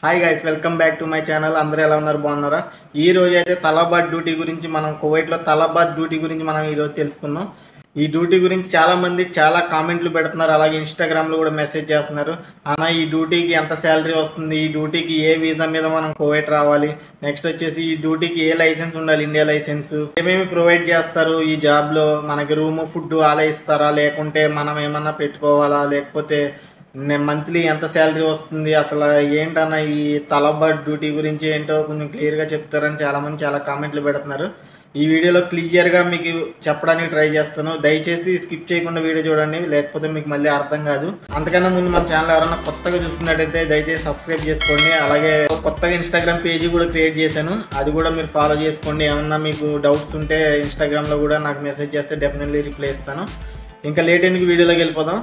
hi guys welcome back to my channel అందరూ ఎలా ఉన్నారు బాగున్నారా ఈ రోజు అయితే తలాబాద్ డ్యూటీ గురించి మనం కువైట్లో తలాబాద్ డ్యూటీ గురించి మనం ఈ రోజు తెలుసుకుందాం ఈ డ్యూటీ గురించి చాలా మంది చాలా కామెంట్లు పెడుతున్నారు అలాగే ఇన్స్టాగ్రామ్లో కూడా మెసేజ్ చేస్తున్నారు అన్న ఈ డ్యూటీకి ఎంత శాలరీ వస్తుంది ఈ డ్యూటీకి ఏ వీసా మీద మనం కువైట్ రావాలి నెక్స్ట్ వచ్చేసి ఈ డ్యూటీకి ఏ లైసెన్స్ ఉండాలి ఇండియా లైసెన్స్ ఏమేమి ప్రొవైడ్ చేస్తారు ఈ జాబ్లో మనకి రూమ్ ఫుడ్ అలా ఇస్తారా లేకుంటే మనం ఏమన్నా పెట్టుకోవాలా లేకపోతే మంత్లీ ఎంత శాలరీ వస్తుంది అసలు ఏంటన్న ఈ తలబాట్ డ్యూటీ గురించి ఏంటో కొంచెం క్లియర్గా చెప్తారని చాలామంది చాలా కామెంట్లు పెడుతున్నారు ఈ వీడియోలో క్లియర్గా మీకు చెప్పడానికి ట్రై చేస్తాను దయచేసి స్కిప్ చేయకుండా వీడియో చూడండి లేకపోతే మీకు మళ్ళీ అర్థం కాదు అంతకన్నా ముందు మన ఛానల్ ఎవరైనా కొత్తగా చూస్తున్నట్టయితే దయచేసి సబ్స్క్రైబ్ చేసుకోండి అలాగే కొత్తగా ఇన్స్టాగ్రామ్ పేజీ కూడా క్రియేట్ చేశాను అది కూడా మీరు ఫాలో చేసుకోండి ఏమన్నా మీకు డౌట్స్ ఉంటే ఇన్స్టాగ్రామ్లో కూడా నాకు మెసేజ్ చేస్తే డెఫినెట్లీ రిప్లై ఇస్తాను ఇంకా లేట్ ఎందుకు వీడియోలోకి వెళ్ళిపోదాం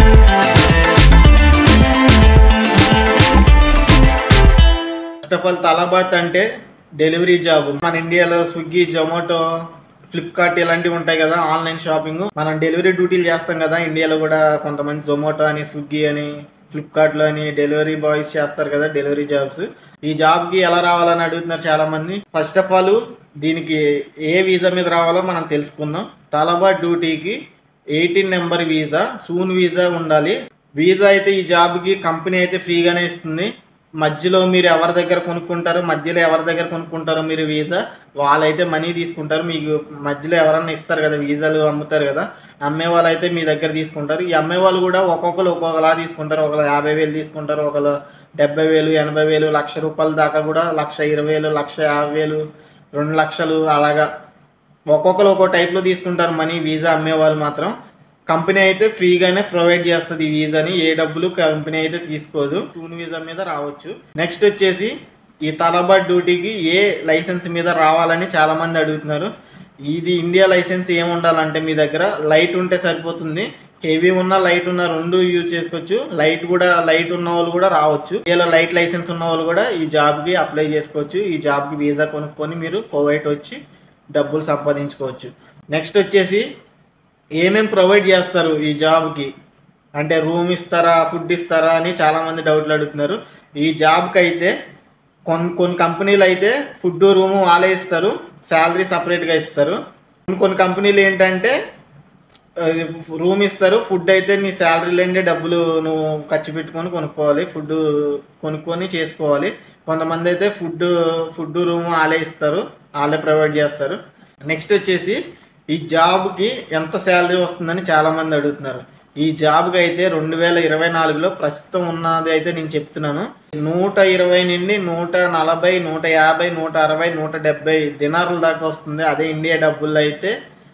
ఫస్ట్ ఆఫ్ ఆల్ తలాబాత్ అంటే డెలివరీ జాబ్ మన ఇండియాలో స్విగ్గీ జొమాటో ఫ్లిప్కార్ట్ ఇలాంటివి ఉంటాయి కదా ఆన్లైన్ షాపింగ్ మనం డెలివరీ డ్యూటీలు చేస్తాం కదా ఇండియాలో కూడా కొంతమంది జొమాటో అని స్విగ్గీ అని ఫ్లిప్కార్ట్లో అని డెలివరీ బాయ్స్ చేస్తారు కదా డెలివరీ జాబ్స్ ఈ జాబ్కి ఎలా రావాలని అడుగుతున్నారు చాలా మంది ఫస్ట్ ఆఫ్ ఆల్ దీనికి ఏ వీసా మీద రావాలో మనం తెలుసుకుందాం తలబాద్ డ్యూటీకి eighteen number visa soon visa ఉండాలి వీసా అయితే ఈ జాబ్కి కంపెనీ అయితే ఫ్రీగానే ఇస్తుంది మధ్యలో మీరు ఎవరి దగ్గర కొనుక్కుంటారో మధ్యలో ఎవరి దగ్గర కొనుక్కుంటారో మీరు వీసా వాళ్ళైతే మనీ తీసుకుంటారు మీకు మధ్యలో ఎవరన్నా ఇస్తారు కదా వీసాలు అమ్ముతారు కదా అమ్మే వాళ్ళు అయితే మీ దగ్గర తీసుకుంటారు ఈ అమ్మే వాళ్ళు కూడా ఒక్కొక్కరు ఒక్కొక్కలా తీసుకుంటారు ఒకరు యాభై వేలు తీసుకుంటారు ఒకరు డెబ్బై వేలు ఎనభై వేలు లక్ష రూపాయల దాకా కూడా లక్ష ఇరవై వేలు లక్ష యాభై వేలు రెండు లక్షలు అలాగా ఒక్కొక్కరు ఒక్కో టైప్లో తీసుకుంటారు మనీ వీసా అమ్మే వాళ్ళు మాత్రం కంపెనీ అయితే ఫ్రీగానే ప్రొవైడ్ చేస్తుంది ఈ వీసాని ఏ డబ్బులు కంపెనీ అయితే తీసుకోదు టూన్ వీసా మీద రావచ్చు నెక్స్ట్ వచ్చేసి ఈ తలబాద్ డ్యూటీకి ఏ లైసెన్స్ మీద రావాలని చాలా మంది అడుగుతున్నారు ఇది ఇండియా లైసెన్స్ ఏమి ఉండాలంటే మీ దగ్గర లైట్ ఉంటే సరిపోతుంది హెవీ ఉన్న లైట్ ఉన్న రెండు యూజ్ చేసుకోవచ్చు లైట్ కూడా లైట్ ఉన్న వాళ్ళు కూడా రావచ్చు ఇలా లైట్ లైసెన్స్ ఉన్న వాళ్ళు కూడా ఈ జాబ్కి అప్లై చేసుకోవచ్చు ఈ జాబ్కి వీసా కొనుక్కొని మీరు కోవైట్ వచ్చి డబ్బులు సంపాదించుకోవచ్చు నెక్స్ట్ వచ్చేసి ఏమేమి ప్రొవైడ్ చేస్తారు ఈ జాబ్కి అంటే రూమ్ ఇస్తారా ఫుడ్ ఇస్తారా అని చాలామంది డౌట్లు అడుగుతున్నారు ఈ జాబ్కి అయితే కొన్ని కొన్ని కంపెనీలు అయితే ఫుడ్ రూము వాళ్ళే ఇస్తారు శాలరీ సపరేట్గా ఇస్తారు కొన్ని కొన్ని కంపెనీలు ఏంటంటే రూమ్ ఇస్తారు ఫుడ్ అయితే నీ శాలరీలోనే డబ్బులు నువ్వు ఖర్చు పెట్టుకొని కొనుక్కోవాలి ఫుడ్ కొనుక్కొని చేసుకోవాలి కొంతమంది అయితే ఫుడ్ ఫుడ్ రూమ్ వాళ్ళే ఇస్తారు వాళ్ళే ప్రొవైడ్ చేస్తారు నెక్స్ట్ వచ్చేసి ఈ జాబ్కి ఎంత శాలరీ వస్తుందని చాలామంది అడుగుతున్నారు ఈ జాబ్కి అయితే రెండు వేల ఇరవై నాలుగులో ప్రస్తుతం ఉన్నది అయితే నేను చెప్తున్నాను నూట ఇరవై నుండి నూట నలభై నూట యాభై నూట అరవై నూట డెబ్బై దినారుల దాకా వస్తుంది అదే ఇండియా డబ్బుల్లో అయితే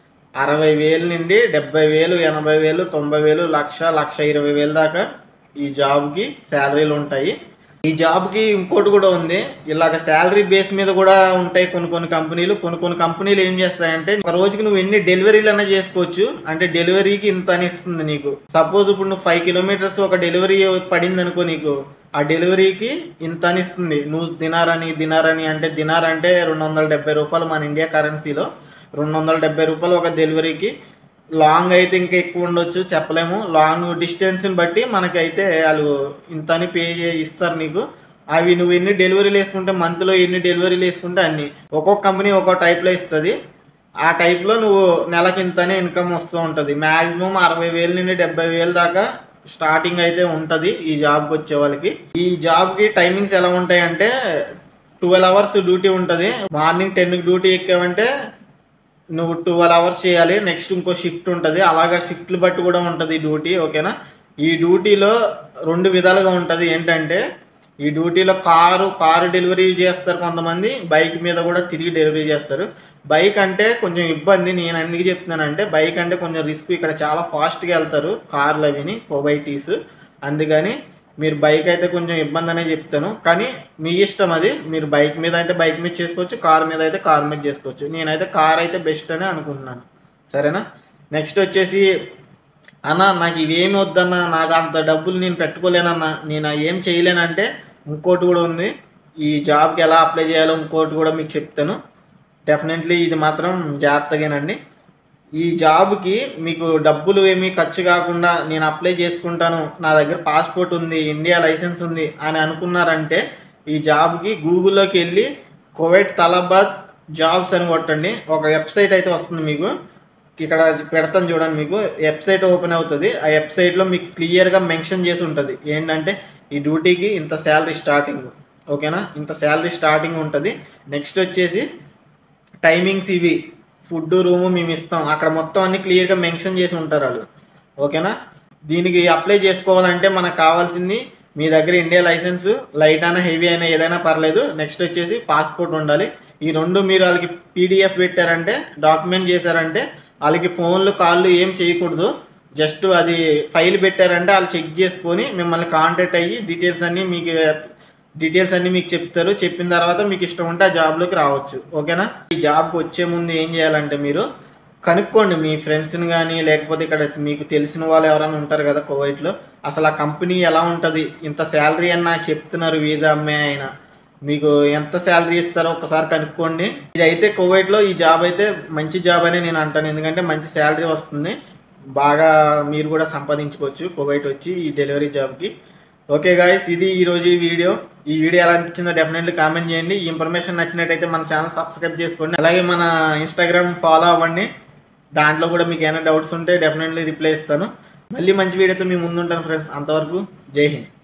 అరవై వేలు నుండి డెబ్బై వేలు ఎనభై వేలు తొంభై వేలు లక్ష లక్ష ఇరవై వేలు దాకా ఈ జాబ్కి శాలరీలు ఉంటాయి ఈ జాబ్కి ఇంకోటి కూడా ఉంది ఇలాగ శాలరీ బేస్ మీద కూడా ఉంటాయి కొన్ని కొన్ని కంపెనీలు కొన్ని కొన్ని కంపెనీలు ఏం చేస్తాయంటే ఒక రోజుకి నువ్వు ఎన్ని డెలివరీలు అయినా చేసుకోవచ్చు అంటే డెలివరీకి ఇంత అని ఇస్తుంది నీకు సపోజ్ ఇప్పుడు నువ్వు ఫైవ్ కిలోమీటర్స్ ఒక డెలివరీ పడింది అనుకో నీకు ఆ డెలివరీకి ఇంత అని ఇస్తుంది నువ్వు దినారని దినారని అంటే దినార్ అంటే రెండు వందల డెబ్బై రూపాయలు మన ఇండియా కరెన్సీలో రెండు వందల డెబ్బై రూపాయలు ఒక డెలివరీకి లాంగ్ అయితే ఇంకా ఎక్కువ ఉండొచ్చు చెప్పలేము లాంగ్ డిస్టెన్స్ని బట్టి మనకైతే వాళ్ళు ఇంత అని పే ఇస్తారు నీకు అవి నువ్వు ఎన్ని డెలివరీలు వేసుకుంటే మంత్లో ఎన్ని డెలివరీలు వేసుకుంటే అన్ని ఒక్కొక్క కంపెనీ ఒక్కో టైప్లో ఇస్తుంది ఆ టైప్లో నువ్వు నెలకి ఇంతనే ఇన్కమ్ వస్తూ ఉంటుంది మ్యాక్సిమం అరవై వేల నుండి డెబ్బై వేలు దాకా స్టార్టింగ్ అయితే ఉంటుంది ఈ జాబ్కి వచ్చే వాళ్ళకి ఈ జాబ్కి టైమింగ్స్ ఎలా ఉంటాయి అంటే ట్వెల్వ్ అవర్స్ డ్యూటీ ఉంటుంది మార్నింగ్ టెన్కి డ్యూటీ ఎక్కావంటే నువ్వు ట్వెల్వ్ అవర్స్ చేయాలి నెక్స్ట్ ఇంకో షిఫ్ట్ ఉంటుంది అలాగా షిఫ్ట్లు బట్టి కూడా ఉంటుంది ఈ డ్యూటీ ఓకేనా ఈ డ్యూటీలో రెండు విధాలుగా ఉంటుంది ఏంటంటే ఈ డ్యూటీలో కారు కారు డెలివరీ చేస్తారు కొంతమంది బైక్ మీద కూడా తిరిగి డెలివరీ చేస్తారు బైక్ అంటే కొంచెం ఇబ్బంది నేను ఎందుకు చెప్తున్నానంటే బైక్ అంటే కొంచెం రిస్క్ ఇక్కడ చాలా ఫాస్ట్గా వెళ్తారు కార్లు అవిని కోబైటీస్ అందుకని మీరు బైక్ అయితే కొంచెం ఇబ్బంది అనే చెప్తాను కానీ మీ ఇష్టం అది మీరు బైక్ మీద అంటే బైక్ మీద చేసుకోవచ్చు కార్ మీద అయితే కార్ మీద చేసుకోవచ్చు నేనైతే కార్ అయితే బెస్ట్ అని అనుకుంటున్నాను సరేనా నెక్స్ట్ వచ్చేసి అన్న నాకు ఇవేమి వద్దన్న నాకు అంత డబ్బులు నేను పెట్టుకోలేనన్నా నేను ఏం చేయలేనంటే ఇంకోటి కూడా ఉంది ఈ జాబ్కి ఎలా అప్లై చేయాలో ఇంకోటి కూడా మీకు చెప్తాను డెఫినెట్లీ ఇది మాత్రం జాగ్రత్తగానండి ఈ జాబ్కి మీకు డబ్బులు ఏమీ ఖర్చు కాకుండా నేను అప్లై చేసుకుంటాను నా దగ్గర పాస్పోర్ట్ ఉంది ఇండియా లైసెన్స్ ఉంది అని అనుకున్నారంటే ఈ జాబ్కి గూగుల్లోకి వెళ్ళి కువైట్ తలాబాద్ జాబ్స్ అని కొట్టండి ఒక వెబ్సైట్ అయితే వస్తుంది మీకు ఇక్కడ పెడతాను చూడండి మీకు వెబ్సైట్ ఓపెన్ అవుతుంది ఆ వెబ్సైట్లో మీకు క్లియర్గా మెన్షన్ చేసి ఉంటుంది ఏంటంటే ఈ డ్యూటీకి ఇంత శాలరీ స్టార్టింగ్ ఓకేనా ఇంత శాలరీ స్టార్టింగ్ ఉంటుంది నెక్స్ట్ వచ్చేసి టైమింగ్స్ ఇవి ఫుడ్ రూము మేము ఇస్తాం అక్కడ మొత్తం అన్ని క్లియర్గా మెన్షన్ చేసి ఉంటారు వాళ్ళు ఓకేనా దీనికి అప్లై చేసుకోవాలంటే మనకు కావాల్సింది మీ దగ్గర ఇండియా లైసెన్స్ లైట్ అయినా హెవీ అయినా ఏదైనా పర్లేదు నెక్స్ట్ వచ్చేసి పాస్పోర్ట్ ఉండాలి ఈ రెండు మీరు వాళ్ళకి పీడిఎఫ్ పెట్టారంటే డాక్యుమెంట్ చేశారంటే వాళ్ళకి ఫోన్లు కాళ్ళు ఏం చేయకూడదు జస్ట్ అది ఫైల్ పెట్టారంటే వాళ్ళు చెక్ చేసుకొని మిమ్మల్ని కాంటాక్ట్ అయ్యి డీటెయిల్స్ అన్నీ మీకు డీటెయిల్స్ అన్నీ మీకు చెప్తారు చెప్పిన తర్వాత మీకు ఇష్టం ఉంటే ఆ జాబ్లోకి రావచ్చు ఓకేనా ఈ జాబ్కి వచ్చే ముందు ఏం చేయాలంటే మీరు కనుక్కోండి మీ ఫ్రెండ్స్ని కానీ లేకపోతే ఇక్కడ మీకు తెలిసిన వాళ్ళు ఎవరైనా ఉంటారు కదా కువైట్లో అసలు ఆ కంపెనీ ఎలా ఉంటుంది ఇంత శాలరీ అని నాకు చెప్తున్నారు వీసా అమ్మాయి అయినా మీకు ఎంత శాలరీ ఇస్తారో ఒకసారి కనుక్కోండి ఇది అయితే కువైట్లో ఈ జాబ్ అయితే మంచి జాబ్ అనే నేను అంటాను ఎందుకంటే మంచి శాలరీ వస్తుంది బాగా మీరు కూడా సంపాదించుకోవచ్చు కువైట్ వచ్చి ఈ డెలివరీ జాబ్కి ఓకే గాయస్ ఇది ఈరోజు ఈ వీడియో ఈ వీడియో ఎలా అనిపించిందో డెఫినెట్లీ కామెంట్ చేయండి ఈ ఇన్ఫర్మేషన్ నచ్చినట్టయితే మన ఛానల్ సబ్స్క్రైబ్ చేసుకోండి అలాగే మన ఇన్స్టాగ్రామ్ ఫాలో అవ్వండి దాంట్లో కూడా మీకు ఏమైనా డౌట్స్ ఉంటే డెఫినెట్లీ రిప్లై ఇస్తాను మళ్ళీ మంచి వీడియోతో మీ ముందు ఉంటాను ఫ్రెండ్స్ అంతవరకు జై హింద్